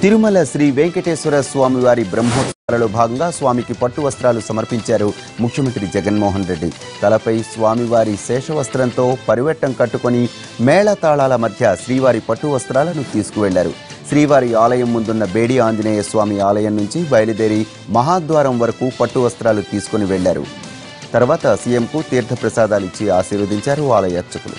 తిరుమల శ్రీ వెంకటేశ్వర స్వామి వారి బ్రహ్మోత్సవాలలో భాగంగా స్వామికి పట్టు వస్త్రాలు సమర్పించారు ముఖ్యమంత్రి జగన్మోహన్ రెడ్డి తలపై స్వామివారి శేషవస్త్రంతో పరివెట్టం కట్టుకొని మేళతాళాల మధ్య శ్రీవారి పట్టు వస్త్రాలను తీసుకువెళ్లారు శ్రీవారి ఆలయం ముందున్న బేడి ఆంజనేయ స్వామి ఆలయం నుంచి బయలుదేరి మహాద్వారం వరకు పట్టు వస్త్రాలు తీసుకుని వెళ్లారు తర్వాత సీఎంకు తీర్థప్రసాదాలు ఇచ్చి ఆశీర్వదించారు ఆలయ అర్చకులు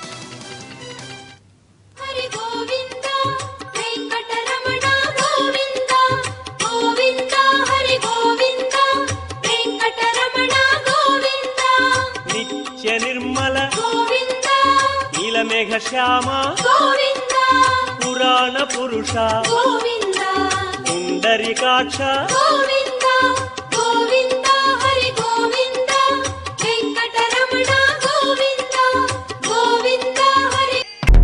హరి గోవింద వెంకటరమణ గోవింద గోవింద హరి గోవింద వెంకటరమణ గోవింద నిత్య నిర్మల గోవింద నీలమేఘ శ్యామ గోవింద పురాణ పురుష గోవింద పుండరికాక్ష గోవింద గోవింద హరి గోవింద వెంకటరమణ గోవింద గోవింద హరి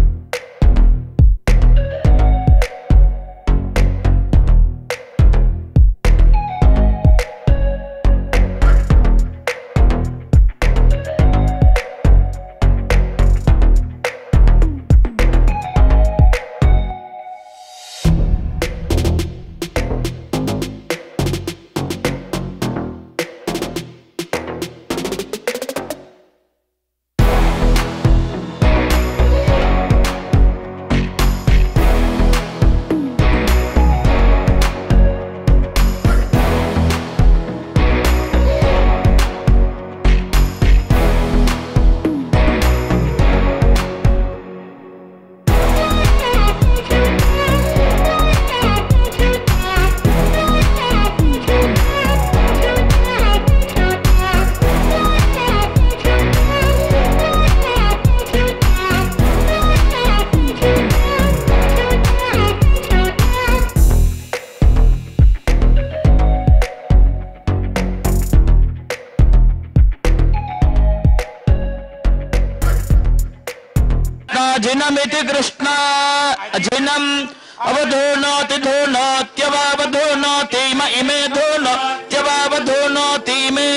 జినమితి కృష్ణ జినం అవధూనోతి ధూనోత్యవావధూనోతిమ ఇమే ధూనోత్యవావధూనోతిమే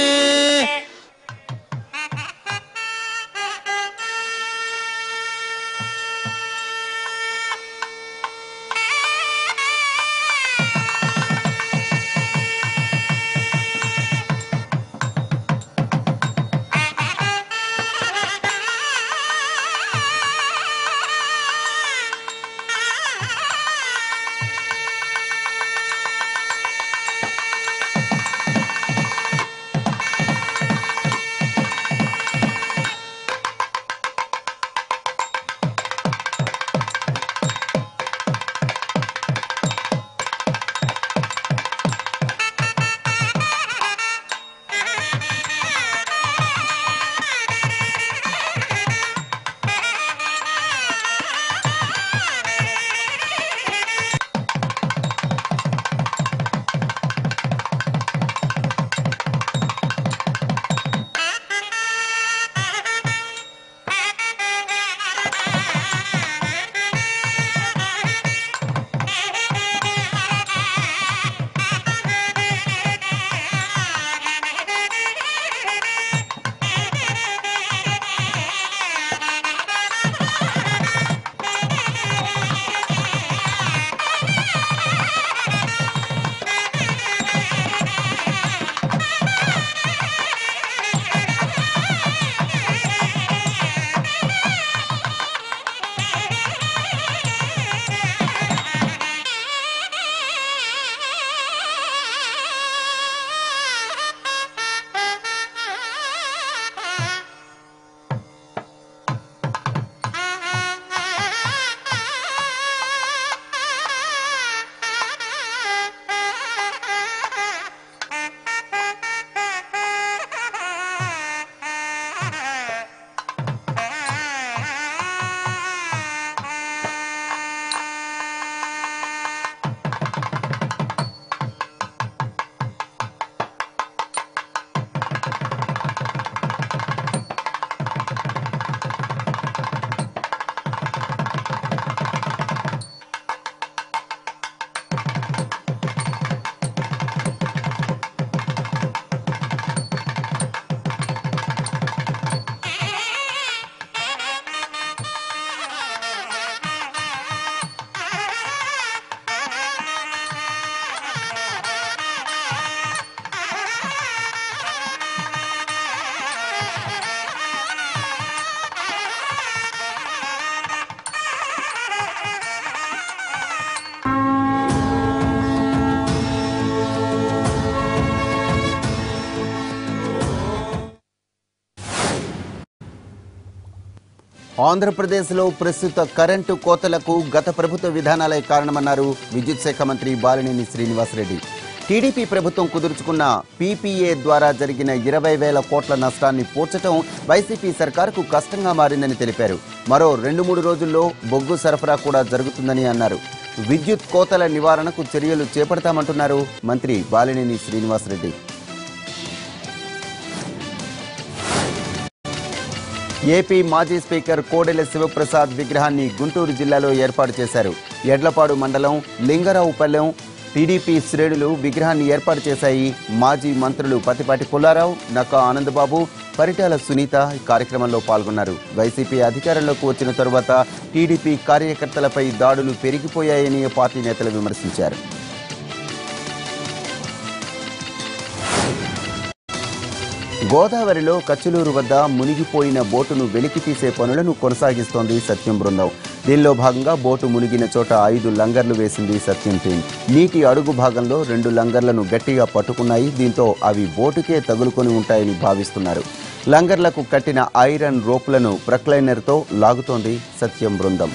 ఆంధ్రప్రదేశ్లో ప్రస్తుత కరెంటు కోతలకు గత ప్రభుత్వ విధానాలే కారణమన్నారు విద్యుత్ శాఖ మంత్రి బాలినేని శ్రీనివాసరెడ్డి టీడీపీ ప్రభుత్వం కుదుర్చుకున్న పీపీఏ ద్వారా జరిగిన ఇరవై వేల కోట్ల నష్టాన్ని పూడ్చటం వైసీపీ సర్కారుకు కష్టంగా మారిందని తెలిపారు మరో రెండు మూడు రోజుల్లో బొగ్గు సరఫరా కూడా జరుగుతుందని అన్నారు విద్యుత్ కోతల నివారణకు చర్యలు చేపడతామంటున్నారు మంత్రి బాలినేని శ్రీనివాసరెడ్డి ఏపీ మాజీ స్పీకర్ కోడెల శివప్రసాద్ విగ్రహాన్ని గుంటూరు జిల్లాలో ఏర్పాటు చేశారు ఎడ్లపాడు మండలం లింగరావుపల్లెం టీడీపీ శ్రేణులు విగ్రహాన్ని ఏర్పాటు చేశాయి మాజీ మంత్రులు పతిపాటి పుల్లారావు నక్కా ఆనందబాబు పరిటాల సునీత ఈ కార్యక్రమంలో పాల్గొన్నారు వైసీపీ అధికారంలోకి వచ్చిన తరువాత టీడీపీ కార్యకర్తలపై దాడులు పెరిగిపోయాయని పార్టీ నేతలు విమర్శించారు గోదావరిలో కచ్చులూరు వద్ద మునిగిపోయిన బోటును వెలికి తీసే పనులను కొనసాగిస్తోంది సత్యం బృందం దీనిలో భాగంగా బోటు మునిగిన చోట ఐదు లంగర్లు వేసింది సత్యం టీం నీటి అడుగు భాగంలో రెండు లంగర్లను గట్టిగా పట్టుకున్నాయి దీంతో అవి బోటుకే తగులుకొని ఉంటాయని భావిస్తున్నారు లంగర్లకు కట్టిన ఐరన్ రోప్లను ప్రక్లైనర్తో లాగుతోంది సత్యం బృందం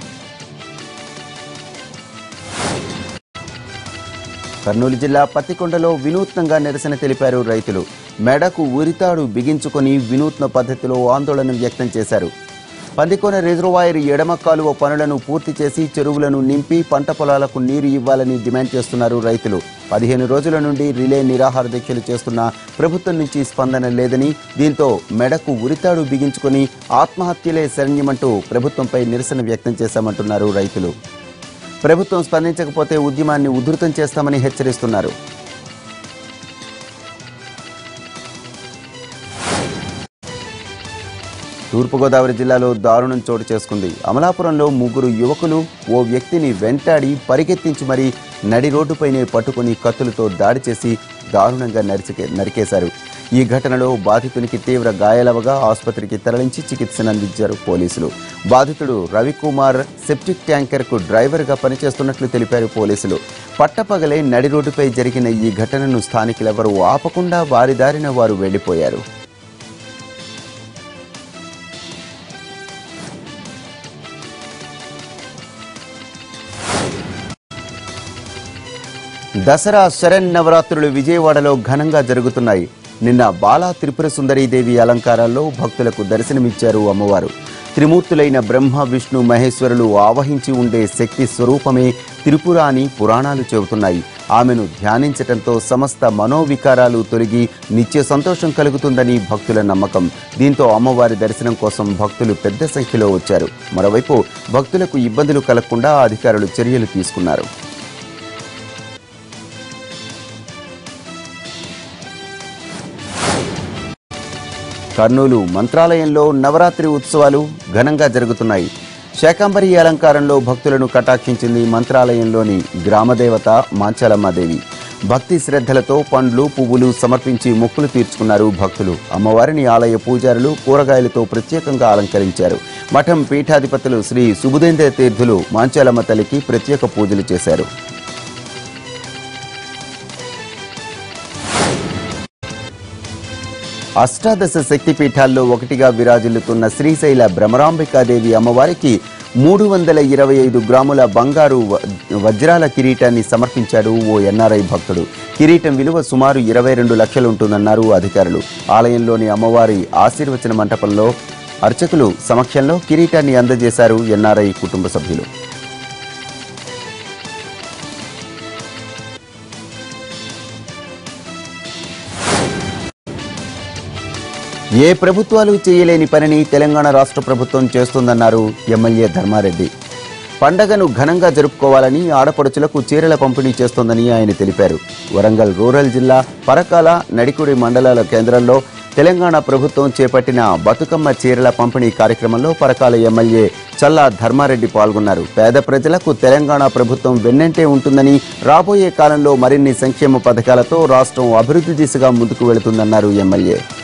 కర్నూలు జిల్లా పత్తికొండలో వినూత్నంగా నిరసన తెలిపారు రైతులు మెడకు ఉరితాడు బిగించుకొని వినూత్న పద్ధతిలో ఆందోళన వ్యక్తం చేశారు పందికొన రిజర్వాయర్ ఎడమ కాలువ పనులను పూర్తి చేసి చెరువులను నింపి పంట పొలాలకు నీరు ఇవ్వాలని డిమాండ్ చేస్తున్నారు రైతులు పదిహేను రోజుల నుండి రిలే నిరాహార దీక్షలు చేస్తున్న ప్రభుత్వం నుంచి స్పందన లేదని దీంతో మెడకు ఉరితాడు బిగించుకొని ఆత్మహత్యలే శరణ్యమంటూ ప్రభుత్వంపై నిరసన వ్యక్తం చేశామంటున్నారు రైతులు ప్రభుత్వం స్పందించకపోతే ఉద్యమాన్ని ఉధృతం చేస్తామని హెచ్చరిస్తున్నారు తూర్పుగోదావరి జిల్లాలో దారుణం చోటు చేసుకుంది అమలాపురంలో ముగ్గురు యువకులు ఓ వ్యక్తిని వెంటాడి పరిగెత్తించి మరీ నడి రోడ్డుపైనే పట్టుకుని కత్తులతో దాడి చేసి దారుణంగా నరిచికే నరికేశారు ఈ ఘటనలో బాధితునికి తీవ్ర గాయాలవగా ఆసుపత్రికి తరలించి చికిత్సను అందించారు పోలీసులు బాధితుడు రవికుమార్ సెప్టిక్ ట్యాంకర్కు డ్రైవర్గా పనిచేస్తున్నట్లు తెలిపారు పోలీసులు పట్టపగలే నడి రోడ్డుపై జరిగిన ఈ ఘటనను స్థానికులెవరూ ఆపకుండా వారి దారిన వారు వెళ్లిపోయారు దసరా శరన్నవరాత్రులు విజయవాడలో ఘనంగా జరుగుతున్నాయి నిన్న బాలా త్రిపుర సుందరీదేవి అలంకారాల్లో భక్తులకు దర్శనమిచ్చారు అమ్మవారు త్రిమూర్తులైన బ్రహ్మ విష్ణు మహేశ్వరులు ఆవహించి ఉండే శక్తి స్వరూపమే త్రిపుర అని పురాణాలు చెబుతున్నాయి ఆమెను ధ్యానించటంతో సమస్త మనోవికారాలు తొలగి నిత్య సంతోషం కలుగుతుందని భక్తుల నమ్మకం దీంతో అమ్మవారి దర్శనం కోసం భక్తులు పెద్ద సంఖ్యలో వచ్చారు మరోవైపు భక్తులకు ఇబ్బందులు కలగకుండా అధికారులు చర్యలు తీసుకున్నారు కర్నూలు మంత్రాలయంలో నవరాత్రి ఉత్సవాలు ఘనంగా జరుగుతున్నాయి శాకంబరి అలంకారంలో భక్తులను కటాక్షించింది మంత్రాలయంలోని గ్రామదేవత మాంచాలమ్మాదేవి భక్తి శ్రద్ధలతో పండ్లు పువ్వులు సమర్పించి మొక్కులు తీర్చుకున్నారు భక్తులు అమ్మవారిని ఆలయ పూజారులు కూరగాయలతో ప్రత్యేకంగా అలంకరించారు మఠం పీఠాధిపతులు శ్రీ సుబుధేంద్ర తీర్థులు మాంచాలమ్మ తల్లికి ప్రత్యేక పూజలు చేశారు అష్టాదశ శక్తి పీఠాల్లో ఒకటిగా విరాజిల్లుతున్న శ్రీశైల భ్రమరాంబికాదేవి అమ్మవారికి మూడు వందల ఇరవై ఐదు గ్రాముల బంగారు వ- వజ్రాల కిరీటాన్ని సమర్పించాడు ఓ ఎన్ఆర్ఐ భక్తుడు కిరీటం విలువ సుమారు ఇరవై రెండు లక్షలు ఉంటుందన్నారు అధికారులు ఆలయంలోని అమ్మవారి ఆశీర్వచన మంటపంలో అర్చకులు సమక్షంలో కిరీటాన్ని అందజేశారు ఎన్ఆర్ఐ కుటుంబ సభ్యులు ఏ ప్రభుత్వాలు చేయలేని పనిని తెలంగాణ రాష్ట్ర ప్రభుత్వం చేస్తుందన్నారు ఎమ్మెల్యే ధర్మారెడ్డి పండగను ఘనంగా జరుపుకోవాలని ఆడపడుచులకు చీరల పంపిణీ చేస్తోందని ఆయన తెలిపారు వరంగల్ రూరల్ జిల్లా పరకాల నడికుడి మండలాల కేంద్రంలో తెలంగాణ ప్రభుత్వం చేపట్టిన బతుకమ్మ చీరల పంపిణీ కార్యక్రమంలో పరకాల ఎమ్మెల్యే చల్లా ధర్మారెడ్డి పాల్గొన్నారు పేద ప్రజలకు తెలంగాణ ప్రభుత్వం వెన్నంటే ఉంటుందని రాబోయే కాలంలో మరిన్ని సంక్షేమ పథకాలతో రాష్ట్రం అభివృద్ధి దిశగా ముందుకు వెళుతుందన్నారు ఎమ్మెల్యే